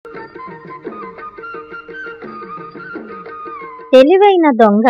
తెలివైన దొంగ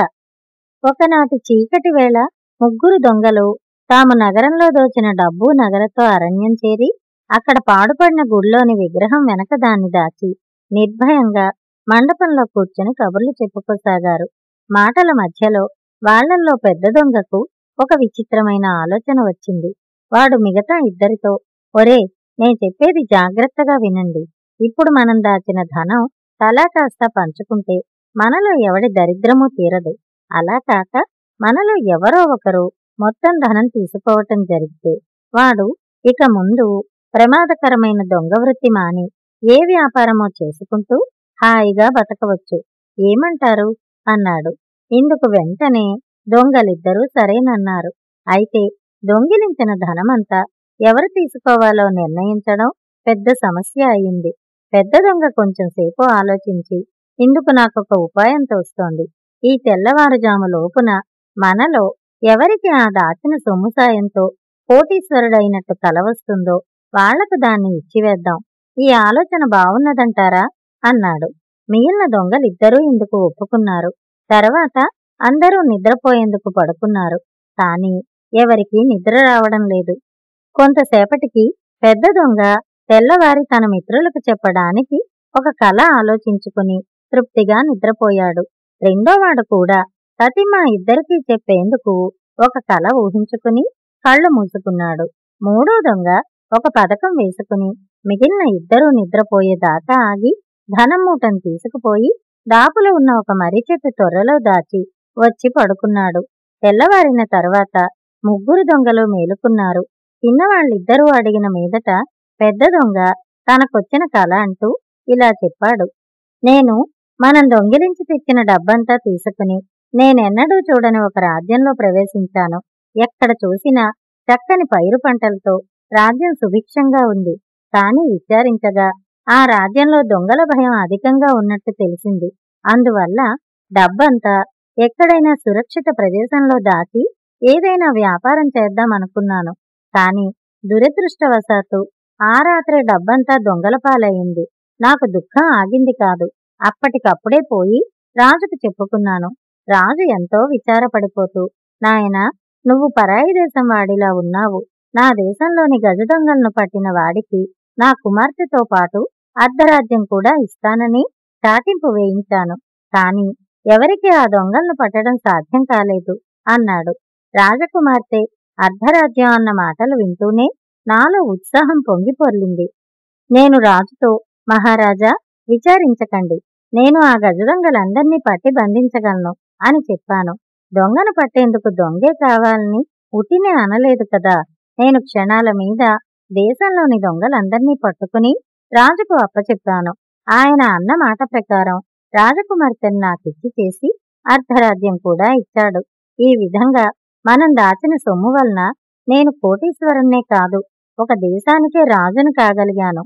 ఒకనాటి చీకటి వేళ ముగ్గురు దొంగలు తాము నగరంలో దోచిన డబ్బు నగలతో అరణ్యం చేరి అక్కడ పాడుపడిన గుడిలోని విగ్రహం వెనక దాన్ని దాచి నిర్భయంగా మండపంలో కూర్చొని కబుర్లు చెప్పుకోసాగారు మాటల మధ్యలో వాళ్ళల్లో పెద్ద దొంగకు ఒక విచిత్రమైన ఆలోచన వచ్చింది వాడు మిగతా ఇద్దరితో ఒరే నే చెప్పేది జాగ్రత్తగా వినండి ఇప్పుడు మనం దాచిన ధనం తలా కాస్త పంచుకుంటే మనలో ఎవడి దరిద్రమూ తీరదు అలా కాక మనలో ఎవరో ఒకరు మొత్తం ధనం తీసుకోవటం జరిగితే వాడు ఇక ముందు ప్రమాదకరమైన దొంగ వృత్తి మాని ఏ వ్యాపారమో చేసుకుంటూ హాయిగా బతకవచ్చు ఏమంటారు అన్నాడు ఇందుకు వెంటనే దొంగలిద్దరూ సరేనన్నారు అయితే దొంగిలించిన ధనమంతా ఎవరు తీసుకోవాలో నిర్ణయించడం పెద్ద సమస్య అయింది పెద్ద దొంగ కొంచెం సేపు ఆలోచించి ఇందుకు నాకొక ఉపాయం తోస్తోంది ఈ తెల్లవారుజాము లోపున మనలో ఎవరికి ఆ దాచిన సొమ్ము సాయంతో కోటీశ్వరుడైనట్టు కల వస్తుందో వాళ్లకు దాన్ని ఇచ్చివేద్దాం ఈ ఆలోచన బావున్నదంటారా అన్నాడు మిగిలిన దొంగలిద్దరూ ఇందుకు ఒప్పుకున్నారు తర్వాత అందరూ నిద్రపోయేందుకు పడుకున్నారు కాని ఎవరికీ నిద్ర రావడం లేదు కొంతసేపటికి పెద్ద దొంగ తెల్లవారి తన మిత్రులకు చెప్పడానికి ఒక కళ ఆలోచించుకుని తృప్తిగా నిద్రపోయాడు రెండోవాడు కూడా సతి మా ఇద్దరికీ చెప్పేందుకు ఒక కళ ఊహించుకుని కళ్ళు మూసుకున్నాడు మూడో దొంగ ఒక పథకం వేసుకుని మిగిలిన ఇద్దరూ నిద్రపోయేదాకా ఆగి ధనం మూటను తీసుకుపోయి దాపులో ఉన్న ఒక మర్రి చెట్టు తొర్రలో దాచి వచ్చి పడుకున్నాడు తెల్లవారిన తర్వాత ముగ్గురు దొంగలు మేలుకున్నారు చిన్నవాళ్ళిద్దరూ అడిగిన మీదట పెద్ద దొంగ తనకొచ్చిన కళ అంటూ ఇలా చెప్పాడు నేను మనం దొంగిలించి తెచ్చిన డబ్బంతా తీసుకుని నేనెన్నడూ చూడని ఒక రాజ్యంలో ప్రవేశించాను ఎక్కడ చూసినా చక్కని పైరు పంటలతో రాజ్యం సుభిక్షంగా ఉంది కాని విచారించగా ఆ రాజ్యంలో దొంగల భయం అధికంగా ఉన్నట్టు తెలిసింది అందువల్ల డబ్బంతా ఎక్కడైనా సురక్షిత ప్రదేశంలో దాచి ఏదైనా వ్యాపారం చేద్దామనుకున్నాను కాని దురదృష్టవశాత్తు ఆ రాత్రి డబ్బంతా దొంగల పాలయ్యింది నాకు దుఃఖం ఆగింది కాదు అప్పటికప్పుడే పోయి రాజుకు చెప్పుకున్నాను రాజు ఎంతో విచారపడిపోతూ నాయనా నువ్వు పరాయి దేశం వాడిలా ఉన్నావు నా దేశంలోని గజ దొంగలను పట్టిన వాడికి నా కుమార్తెతో పాటు అర్ధరాజ్యం కూడా ఇస్తానని చాటింపు వేయించాను కాని ఎవరికి ఆ దొంగలను పట్టడం సాధ్యం కాలేదు అన్నాడు రాజకుమార్తె అర్ధరాజ్యం అన్న మాటలు వింటూనే నాలో ఉత్సాహం పొంగి పొర్లింది నేను రాజుతో మహారాజా విచారించకండి నేను ఆ గజదొంగలందర్నీ పట్టి బంధించగలను అని చెప్పాను దొంగను పట్టేందుకు దొంగే కావాలని ఉటినే అనలేదు కదా నేను క్షణాల మీద దేశంలోని దొంగలందర్నీ పట్టుకుని రాజుకు అప్పచెప్పాను ఆయన అన్న మాట ప్రకారం రాజకుమార్తెను నాకిచ్చి చేసి అర్ధరాజ్యం కూడా ఇచ్చాడు ఈ విధంగా మనం దాచిన సొమ్ము వలన నేను కోటీశ్వరుణ్ణే కాదు ఒక దేశానికే రాజును కాగలిగాను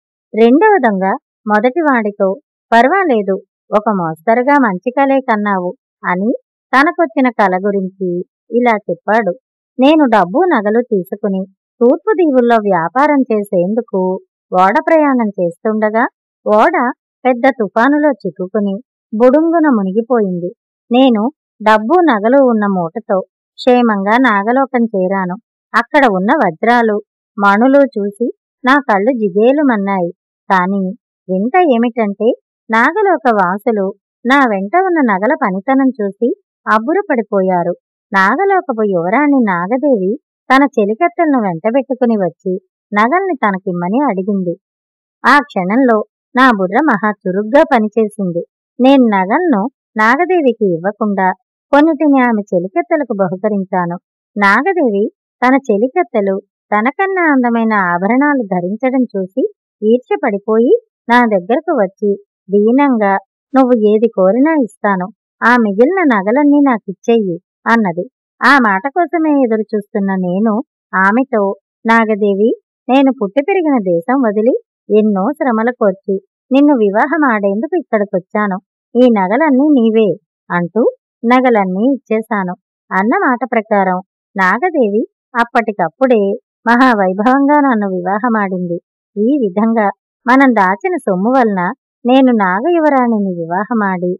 రెండవ దొంగ మొదటివాడితో పర్వాలేదు ఒక మోస్తరుగా మంచి కలే కన్నావు అని తనకొచ్చిన కల గురించి ఇలా చెప్పాడు నేను డబ్బు నగలు తీసుకుని తూర్పు దీవుల్లో వ్యాపారం చేసేందుకు ఓడ ప్రయాణం చేస్తుండగా ఓడ పెద్ద తుఫానులో చిక్కుకుని బుడుంగున మునిగిపోయింది నేను డబ్బు నగలు ఉన్న మూటతో క్షేమంగా నాగలోకం చేరాను అక్కడ ఉన్న వజ్రాలు మణులు చూసి నా కళ్ళు జిగేలుమన్నాయి కాని వింత ఏమిటంటే నాగలోక వాసులు నా వెంట ఉన్న నగల పనితనం చూసి అబ్బురపడిపోయారు నాగలోకపు యువరాణి నాగదేవి తన చెలికత్తెలను వెంటబెట్టుకుని వచ్చి నగల్ని తనకిమ్మని అడిగింది ఆ క్షణంలో నా బుర్ర మహా చురుగ్గా పనిచేసింది నేను నగలను నాగదేవికి ఇవ్వకుండా కొన్నిటిని ఆమె చెలికత్తెలకు బహుకరించాను నాగదేవి తన చెలికత్తెలు తనకన్నా అందమైన ఆభరణాలు ధరించడం చూసి ఈర్ష్యపడిపోయి నా దగ్గరకు వచ్చి దీనంగా నువ్వు ఏది కోరినా ఇస్తాను ఆ మిగిలిన నగలన్నీ నాకిచ్చెయ్యి అన్నది ఆ మాట కోసమే ఎదురు చూస్తున్న నేను ఆమెతో నాగదేవి నేను పుట్టి పెరిగిన దేశం వదిలి ఎన్నో శ్రమలు కోర్చి నిన్ను వివాహం ఆడేందుకు ఇక్కడికొచ్చాను ఈ నగలన్నీ నీవే అంటూ నగలన్నీ ఇచ్చేశాను అన్న మాట ప్రకారం నాగదేవి అప్పటికప్పుడే మహావైభవంగా నన్ను వివాహమాడింది ఈ విధంగా మనం దాచిన సొమ్ము వలన నేను నాగయువరాణిని వివాహమాడి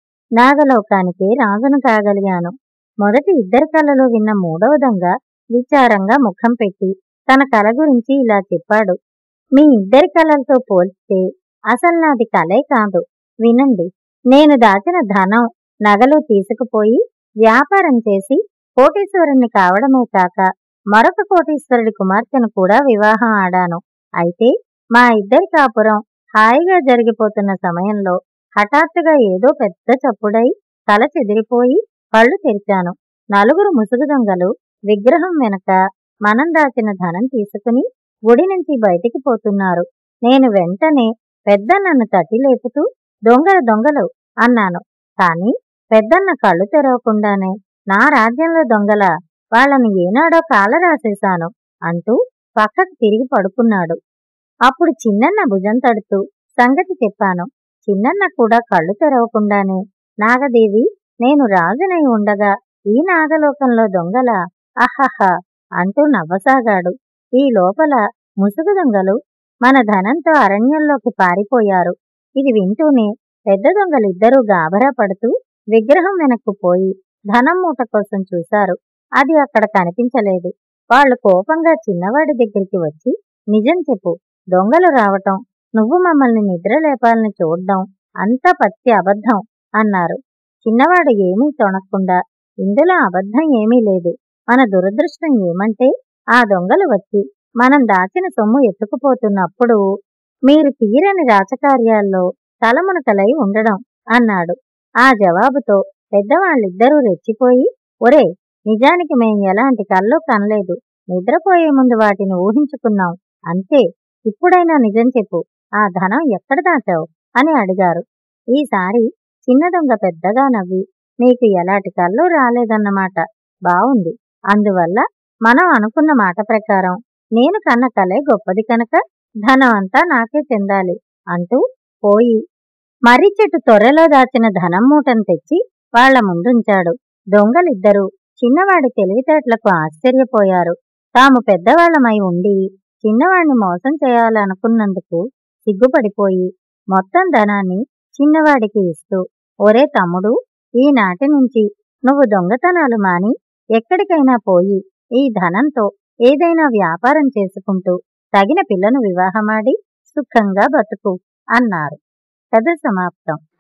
నాగలోకానికి రాజును కాగలిగాను మొదటి ఇద్దరి కలలో విన్న మూడవ దొంగ విచారంగా ముఖం పెట్టి తన కల గురించి ఇలా చెప్పాడు మీ ఇద్దరి కలలతో పోల్చితే అసలు నాది కలే కాదు వినండి నేను దాచిన ధనం నగలు తీసుకుపోయి వ్యాపారం చేసి కోటీశ్వరుణ్ణి కావడమే కాక మరొక కోటీశ్వరుడి కుమార్తెను కూడా వివాహం ఆడాను అయితే మా ఇద్దరి కాపురం హాయిగా జరిగిపోతున్న సమయంలో హఠాత్తుగా ఏదో పెద్ద చప్పుడై తల చెదిరిపోయి కళ్ళు తెరిచాను నలుగురు ముసుగు దొంగలు విగ్రహం వెనక మనం దాచిన ధనం తీసుకుని గుడి నుంచి బయటికి పోతున్నారు నేను వెంటనే పెద్దన్నను తట్టి లేపుతూ దొంగలు దొంగలు అన్నాను కాని పెద్దన్న కళ్ళు తెరవకుండానే నా రాజ్యంలో దొంగల వాళ్ళని ఏనాడో కాల రాసేశాను అంటూ పక్కకు తిరిగి పడుకున్నాడు అప్పుడు చిన్నన్న భుజం తడుతూ సంగతి చెప్పాను చిన్నన్న కూడా కళ్ళు తెరవకుండానే నాగదేవి నేను రాజునై ఉండగా ఈ నాగలోకంలో దొంగల అహహ అంటూ నవ్వసాగాడు ఈ లోపల ముసుగు దొంగలు మన ధనంతో అరణ్యంలోకి పారిపోయారు ఇది వింటూనే పెద్ద దొంగలిద్దరూ గాబరా పడుతూ విగ్రహం వెనక్కు పోయి ధనం మూట కోసం చూశారు అది అక్కడ కనిపించలేదు వాళ్ళు కోపంగా చిన్నవాడి దగ్గరికి వచ్చి నిజం చెప్పు దొంగలు రావటం నువ్వు మమ్మల్ని నిద్ర లేపాలని చూడ్డం అంతా పచ్చి అబద్ధం అన్నారు చిన్నవాడు ఏమీ తొణక్కుండా ఇందులో అబద్ధం ఏమీ లేదు మన దురదృష్టం ఏమంటే ఆ దొంగలు వచ్చి మనం దాచిన సొమ్ము ఎత్తుకుపోతున్నప్పుడు మీరు తీరని రాజకార్యాల్లో తలమునకలై ఉండడం అన్నాడు ఆ జవాబుతో పెద్దవాళ్ళిద్దరూ రెచ్చిపోయి ఒరే నిజానికి మేం ఎలాంటి కల్లో కనలేదు నిద్రపోయే ముందు వాటిని ఊహించుకున్నాం అంతే ఇప్పుడైనా నిజం చెప్పు ఆ ధనం ఎక్కడ దాచావు అని అడిగారు ఈసారి చిన్న దొంగ పెద్దగా నవ్వి నీకు ఎలాంటి కళ్ళు రాలేదన్నమాట బావుంది అందువల్ల మనం అనుకున్న మాట ప్రకారం నేను కన్న కలే గొప్పది కనుక ధనం అంతా నాకే చెందాలి అంటూ పోయి మర్రి చెట్టు తొర్రెలో దాచిన ధనం మూటను తెచ్చి వాళ్ల ముందుంచాడు దొంగలిద్దరూ చిన్నవాడి తెలివితేటలకు ఆశ్చర్యపోయారు తాము పెద్దవాళ్లమై ఉండి చిన్నవాడిని మోసం చేయాలనుకున్నందుకు సిగ్గుపడిపోయి మొత్తం ధనాన్ని చిన్నవాడికి ఇస్తూ ఒరే తమ్ముడు ఈనాటి నుంచి నువ్వు దొంగతనాలు మాని ఎక్కడికైనా పోయి ఈ ధనంతో ఏదైనా వ్యాపారం చేసుకుంటూ తగిన పిల్లను వివాహమాడి సుఖంగా బతుకు అన్నారు కథ సమాప్తం